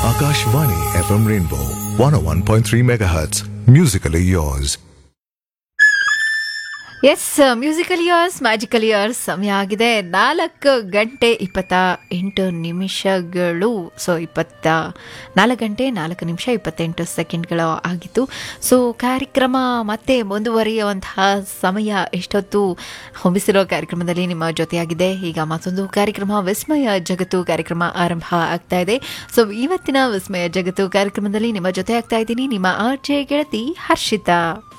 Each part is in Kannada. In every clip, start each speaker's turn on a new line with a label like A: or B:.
A: Akashvani FM Rainbow 101.3 MHz. Musically yours.
B: Yes musical years magical years ಸಮಯ ಆಗಿದೆ ನಾಲ್ಕು ಗಂಟೆ ಇಪ್ಪತ್ತ ಎಂಟು ನಿಮಿಷಗಳು ಸೊ ಇಪ್ಪತ್ತ ನಾಲ್ಕು ಗಂಟೆ ನಾಲ್ಕು ನಿಮಿಷ ಇಪ್ಪತ್ತೆಂಟು ಸೆಕೆಂಡ್ಗಳು ಆಗಿತ್ತು ಸೊ ಕಾರ್ಯಕ್ರಮ ಮತ್ತೆ ಮುಂದುವರಿಯುವಂತಹ ಸಮಯ ಎಷ್ಟೊತ್ತು ಹೊಂಬಿಸಿರೋ ಕಾರ್ಯಕ್ರಮದಲ್ಲಿ ನಿಮ್ಮ ಜೊತೆಯಾಗಿದೆ ಈಗ ಮತ್ತೊಂದು ಕಾರ್ಯಕ್ರಮ ವಿಸ್ಮಯ ಜಗತ್ತು ಕಾರ್ಯಕ್ರಮ ಆರಂಭ ಆಗ್ತಾ ಇದೆ ಸೊ ಇವತ್ತಿನ ವಿಸ್ಮಯ ಜಗತ್ತು ಕಾರ್ಯಕ್ರಮದಲ್ಲಿ ನಿಮ್ಮ ಜೊತೆ ಆಗ್ತಾ ಇದ್ದೀನಿ ನಿಮ್ಮ ಆರ್ಜೆ ಗೆಳತಿ ಹರ್ಷಿತಾ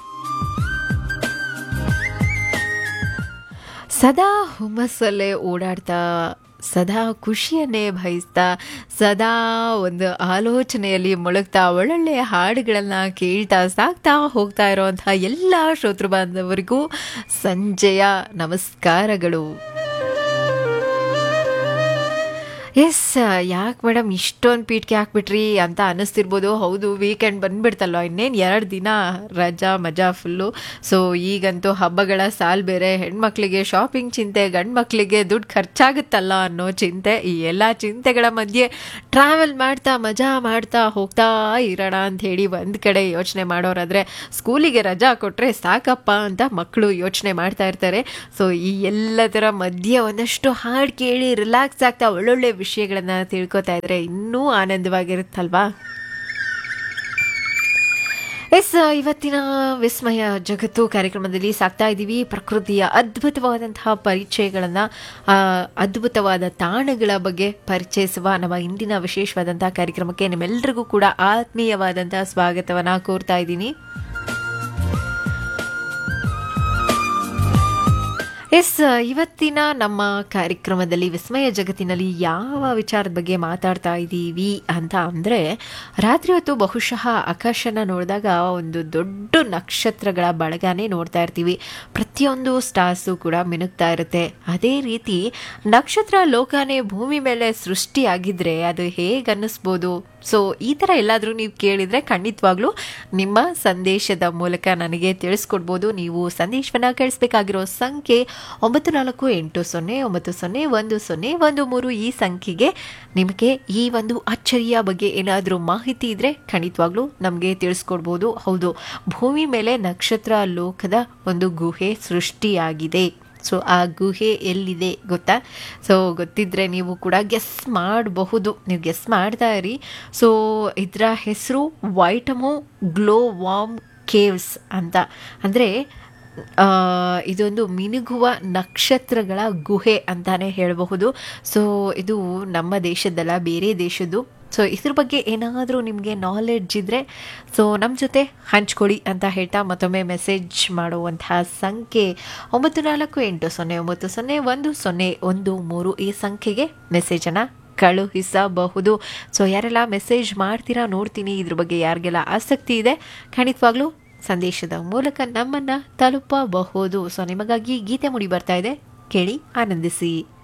B: ಸದಾ ಹುಮ್ಮಸ್ಸಲ್ಲೇ ಓಡಾಡ್ತಾ ಸದಾ ಖುಷಿಯನ್ನೇ ಬಯಸ್ತಾ ಸದಾ ಒಂದು ಆಲೋಚನೆಯಲ್ಲಿ ಮುಳುಗ್ತಾ ಒಳ್ಳೊಳ್ಳೆ ಹಾಡುಗಳನ್ನು ಕೇಳ್ತಾ ಸಾಕ್ತಾ ಹೋಗ್ತಾ ಇರೋವಂಥ ಎಲ್ಲ ಶ್ರೋತೃ ಬಾಂಧವರಿಗೂ ಸಂಜೆಯ ನಮಸ್ಕಾರಗಳು ಎಸ್ ಯಾಕೆ ಮೇಡಮ್ ಇಷ್ಟೊಂದು ಪೀಠ್ಗೆ ಹಾಕ್ಬಿಟ್ರಿ ಅಂತ ಅನ್ನಿಸ್ತಿರ್ಬೋದು ಹೌದು ವೀಕೆಂಡ್ ಬಂದ್ಬಿಡ್ತಲ್ವ ಇನ್ನೇನು ಎರಡು ದಿನ ರಜಾ ಮಜಾ ಫುಲ್ಲು ಸೊ ಈಗಂತೂ ಹಬ್ಬಗಳ ಸಾಲ್ ಬೇರೆ ಹೆಣ್ಮಕ್ಳಿಗೆ ಶಾಪಿಂಗ್ ಚಿಂತೆ ಗಂಡು ಮಕ್ಕಳಿಗೆ ದುಡ್ಡು ಖರ್ಚಾಗುತ್ತಲ್ಲ ಅನ್ನೋ ಚಿಂತೆ ಈ ಎಲ್ಲ ಚಿಂತೆಗಳ ಮಧ್ಯೆ ಟ್ರಾವೆಲ್ ಮಾಡ್ತಾ ಮಜಾ ಮಾಡ್ತಾ ಹೋಗ್ತಾ ಇರೋಣ ಅಂತ ಹೇಳಿ ಒಂದು ಕಡೆ ಯೋಚನೆ ಮಾಡೋರಾದರೆ ಸ್ಕೂಲಿಗೆ ರಜಾ ಕೊಟ್ಟರೆ ಸಾಕಪ್ಪ ಅಂತ ಮಕ್ಕಳು ಯೋಚನೆ ಮಾಡ್ತಾ ಇರ್ತಾರೆ ಸೊ ಈ ಎಲ್ಲದರ ಮಧ್ಯೆ ಒಂದಷ್ಟು ಹಾಡು ಕೇಳಿ ರಿಲ್ಯಾಕ್ಸ್ ಆಗ್ತಾ ಒಳ್ಳೊಳ್ಳೆ ವಿಷಯಗಳನ್ನು ತಿಳ್ಕೊತಾ ಇದ್ರೆ ಇನ್ನೂ ಆನಂದವಾಗಿರುತ್ತಲ್ವಾ ಎಸ್ ಇವತ್ತಿನ ವಿಸ್ಮಯ ಜಗತ್ತು ಕಾರ್ಯಕ್ರಮದಲ್ಲಿ ಸಾಕ್ತಾ ಇದ್ದೀವಿ ಪ್ರಕೃತಿಯ ಅದ್ಭುತವಾದಂತಹ ಪರಿಚಯಗಳನ್ನು ಅದ್ಭುತವಾದ ತಾಣಗಳ ಬಗ್ಗೆ ಪರಿಚಯಿಸುವ ನಮ್ಮ ಇಂದಿನ ವಿಶೇಷವಾದಂತಹ ಕಾರ್ಯಕ್ರಮಕ್ಕೆ ನಿಮ್ಮೆಲ್ಲರಿಗೂ ಕೂಡ ಆತ್ಮೀಯವಾದಂತಹ ಸ್ವಾಗತವನ್ನು ಕೋರ್ತಾ ಇದ್ದೀನಿ ಎಸ್ ಇವತ್ತಿನ ನಮ್ಮ ಕಾರ್ಯಕ್ರಮದಲ್ಲಿ ವಿಸ್ಮಯ ಜಗತ್ತಿನಲ್ಲಿ ಯಾವ ವಿಚಾರದ ಬಗ್ಗೆ ಮಾತಾಡ್ತಾ ಇದ್ದೀವಿ ಅಂತ ಅಂದರೆ ರಾತ್ರಿ ಹೊತ್ತು ಬಹುಶಃ ಆಕಾಶನ ನೋಡಿದಾಗ ಒಂದು ದೊಡ್ಡ ನಕ್ಷತ್ರಗಳ ಬಳಗನೇ ನೋಡ್ತಾ ಇರ್ತೀವಿ ಪ್ರತಿಯೊಂದು ಸ್ಟಾರ್ಸು ಕೂಡ ಮಿನುಗ್ತಾ ಇರುತ್ತೆ ಅದೇ ರೀತಿ ನಕ್ಷತ್ರ ಲೋಕನೇ ಭೂಮಿ ಮೇಲೆ ಸೃಷ್ಟಿಯಾಗಿದ್ರೆ ಅದು ಹೇಗೆ ಅನ್ನಿಸ್ಬೋದು ಸೊ ಈ ಥರ ಎಲ್ಲಾದರೂ ನೀವು ಕೇಳಿದರೆ ಖಂಡಿತವಾಗ್ಲೂ ನಿಮ್ಮ ಸಂದೇಶದ ಮೂಲಕ ನನಗೆ ತಿಳಿಸ್ಕೊಡ್ಬೋದು ನೀವು ಸಂದೇಶವನ್ನು ಕಳಿಸ್ಬೇಕಾಗಿರೋ ಸಂಖ್ಯೆ ಒಂಬತ್ತು ನಾಲ್ಕು ಎಂಟು ಸೊನ್ನೆ ಒಂಬತ್ತು ಸೊನ್ನೆ ಒಂದು ಸೊನ್ನೆ ಒಂದು ಮೂರು ಈ ಸಂಖ್ಯೆಗೆ ನಿಮಗೆ ಈ ಒಂದು ಅಚ್ಚರಿಯ ಬಗ್ಗೆ ಏನಾದರೂ ಮಾಹಿತಿ ಇದ್ದರೆ ಖಂಡಿತವಾಗ್ಲೂ ನಮಗೆ ತಿಳಿಸ್ಕೊಡ್ಬೋದು ಹೌದು ಭೂಮಿ ಮೇಲೆ ನಕ್ಷತ್ರ ಲೋಕದ ಒಂದು ಗುಹೆ ಸೃಷ್ಟಿಯಾಗಿದೆ ಸೊ ಆ ಗುಹೆ ಎಲ್ಲಿದೆ ಗೊತ್ತಾ ಸೊ ಗೊತ್ತಿದ್ದರೆ ನೀವು ಕೂಡ ಗೆಸ್ ಮಾಡಬಹುದು ನೀವು ಗೆಸ್ ಮಾಡ್ತಾ ಇರಿ ಸೊ ಇದರ ಹೆಸರು ವೈಟಮೋ ಗ್ಲೋ ವಾಮ್ ಕೇವ್ಸ್ ಅಂತ ಅಂದರೆ ಇದೊಂದು ಮಿನುಗುವ ನಕ್ಷತ್ರಗಳ ಗುಹೆ ಅಂತಾನೆ ಹೇಳಬಹುದು ಸೊ ಇದು ನಮ್ಮ ದೇಶದ್ದಲ್ಲ ಬೇರೆ ದೇಶದ್ದು ಸೊ ಇದ್ರ ಬಗ್ಗೆ ಏನಾದರೂ ನಿಮಗೆ ನಾಲೆಡ್ಜ್ ಇದ್ದರೆ ಸೊ ನಮ್ಮ ಜೊತೆ ಹಂಚ್ಕೊಡಿ ಅಂತ ಹೇಳ್ತಾ ಮತ್ತೊಮ್ಮೆ ಮೆಸೇಜ್ ಮಾಡುವಂತಹ ಸಂಖ್ಯೆ ಒಂಬತ್ತು ನಾಲ್ಕು ಎಂಟು ಸೊನ್ನೆ ಒಂಬತ್ತು ಸೊನ್ನೆ ಒಂದು ಸೊನ್ನೆ ಒಂದು ಮೂರು ಈ ಸಂಖ್ಯೆಗೆ ಮೆಸೇಜನ್ನು ಕಳುಹಿಸಬಹುದು ಸೊ ಯಾರೆಲ್ಲ ಮೆಸೇಜ್ ಮಾಡ್ತೀರಾ ನೋಡ್ತೀನಿ ಇದ್ರ ಬಗ್ಗೆ ಯಾರಿಗೆಲ್ಲ ಆಸಕ್ತಿ ಇದೆ ಖಂಡಿತವಾಗ್ಲೂ ಸಂದೇಶದ ಮೂಲಕ ನಮ್ಮನ್ನು ತಲುಪಬಹುದು ಸೊ ನಿಮಗಾಗಿ ಗೀತೆ ಮುಡಿ ಬರ್ತಾ ಇದೆ ಕೇಳಿ ಆನಂದಿಸಿ